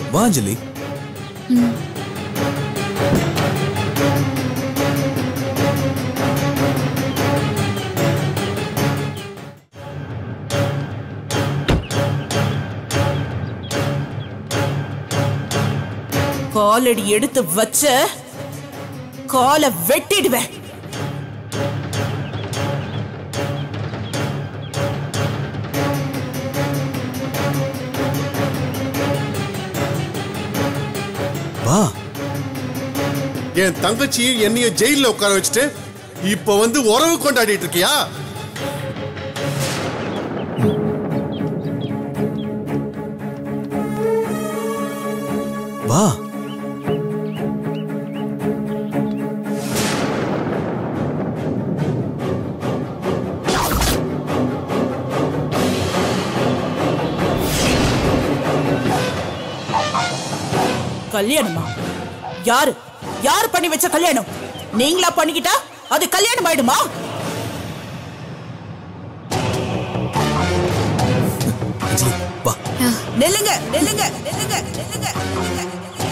வா அஞ்சலி காலடி எடுத்து வச்ச காலை வெட்டிடுவேன் வா என் தங்கச்சியும் என்னையும் ஜெயில உட்கார வச்சுட்டு இப்ப வந்து உறவு கொண்டாடிட்டு இருக்கியா வா கல்யாணமா யாரு யாரு பண்ணி வச்ச கல்யாணம் நீங்களா பண்ணிக்கிட்டா அது கல்யாணம் ஆயிடுமா அஞ்சலி வா நெல்லுங்க நெல்லுங்க நெல்லுங்க நெல்லுங்க நெல்லுங்க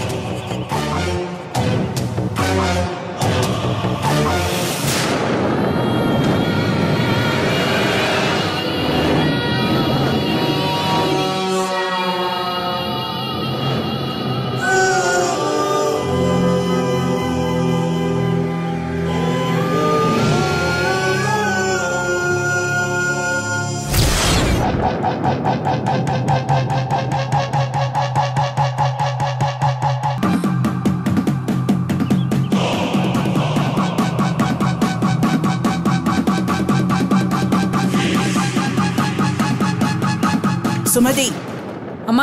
சுமதி அம்மா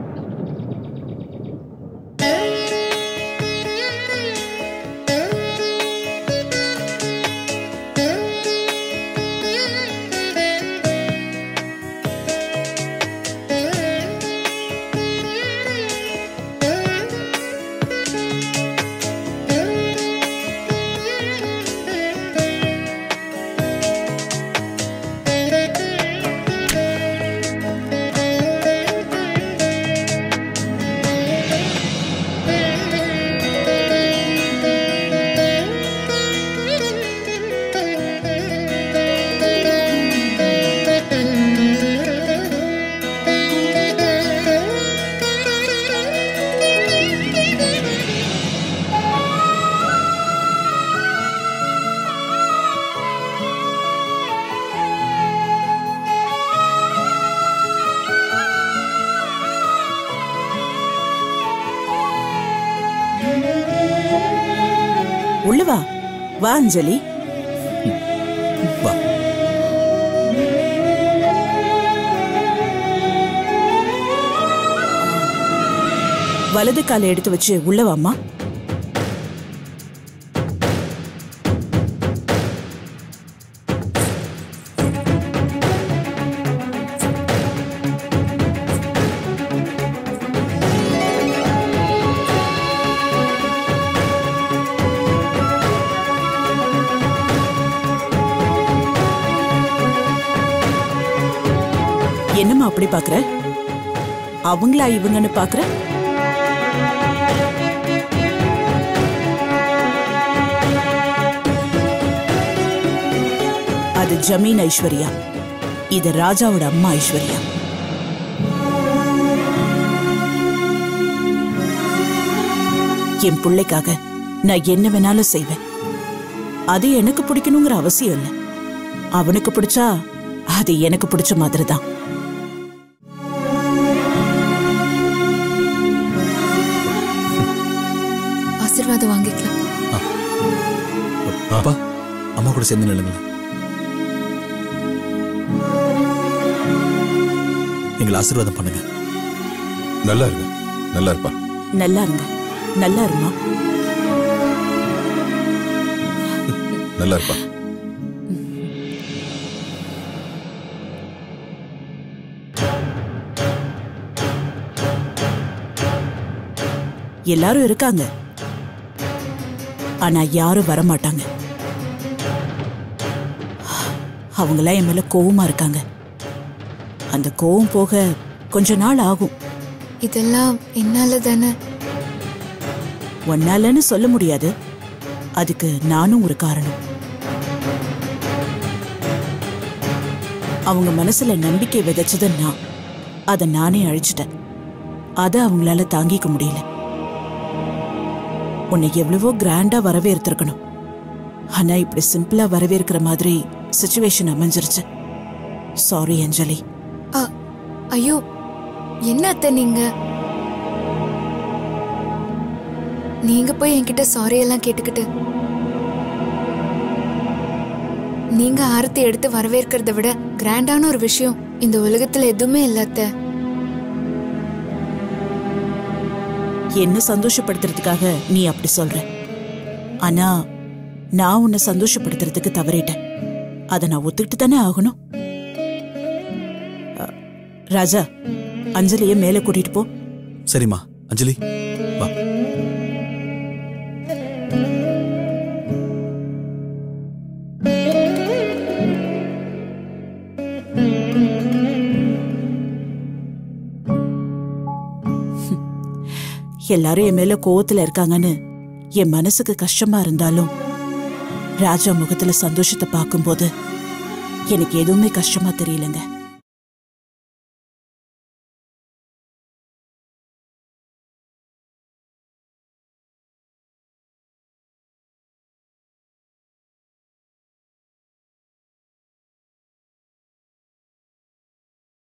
உள்ள வா வா அஞ்சலி வா வலது காலை எடுத்து வச்சு உள்ள வாம்மா என்னம்மா அப்படி பாக்குற அவங்களா இவங்கன்னு பாக்குற அது ஜமீன் ஐஸ்வர்யா இது ராஜாவோட அம்மா ஐஸ்வர்யா என் பிள்ளைக்காக நான் என்ன வேணாலும் செய்வேன் அது எனக்கு பிடிக்கணுங்கிற அவசியம் இல்லை அவனுக்கு பிடிச்சா அது எனக்கு பிடிச்ச மாதிரி தான் ஆசீர்வாதம் வாங்கிக்கலாம் அப்பா அம்மா கூட சேர்ந்து நில்லுங்களேன் எங்களை ஆசீர்வாதம் பண்ணுங்க நல்லா இருங்க நல்லா இருப்பா நல்லா இருங்க நல்லா இருமா நல்லா இருப்பா எல்லாரும் இருக்காங்க ஆனா யாரும் வர மாட்டாங்க அவங்களாம் என் மேல கோவமா இருக்காங்க அந்த கோவம் போக கொஞ்ச நாள் ஆகும் இதெல்லாம் என்னால தானே ஒன்னாலன்னு சொல்ல முடியாது அதுக்கு நானும் ஒரு காரணம் அவங்க மனசுல நம்பிக்கை விதைச்சது நான் அதை நானே அழிச்சிட்டேன் அதை அவங்களால தாங்கிக்க முடியல உன்னை எவ்வளவோ கிராண்டா வரவேற்றிருக்கணும் ஆனா இப்படி சிம்பிளா வரவேற்கிற மாதிரி சுச்சுவேஷன் அமைஞ்சிருச்சு சாரி அஞ்சலி அ, ஐயோ என்ன அத்தை நீங்க நீங்க போய் என்கிட்ட சாரி எல்லாம் கேட்டுக்கிட்டு நீங்க ஆரத்தி எடுத்து வரவேற்கிறத விட கிராண்டான ஒரு விஷயம் இந்த உலகத்துல எதுவுமே இல்ல அத்தை என்ன சந்தோஷப்படுத்துறதுக்காக நீ அப்படி சொல்ற ஆனா நான் உன்னை சந்தோஷப்படுத்துறதுக்கு தவறிட்டேன் அதை நான் ஒத்துக்கிட்டு தானே ஆகணும் அ, ராஜா அஞ்சலிய மேல கூட்டிட்டு போ சரிம்மா அஞ்சலி வா எல்லாரும் என் மேல கோவத்துல இருக்காங்கன்னு என் மனசுக்கு கஷ்டமா இருந்தாலும் ராஜா முகத்துல சந்தோஷத்தை பார்க்கும்போது எனக்கு எதுவுமே கஷ்டமா தெரியலங்க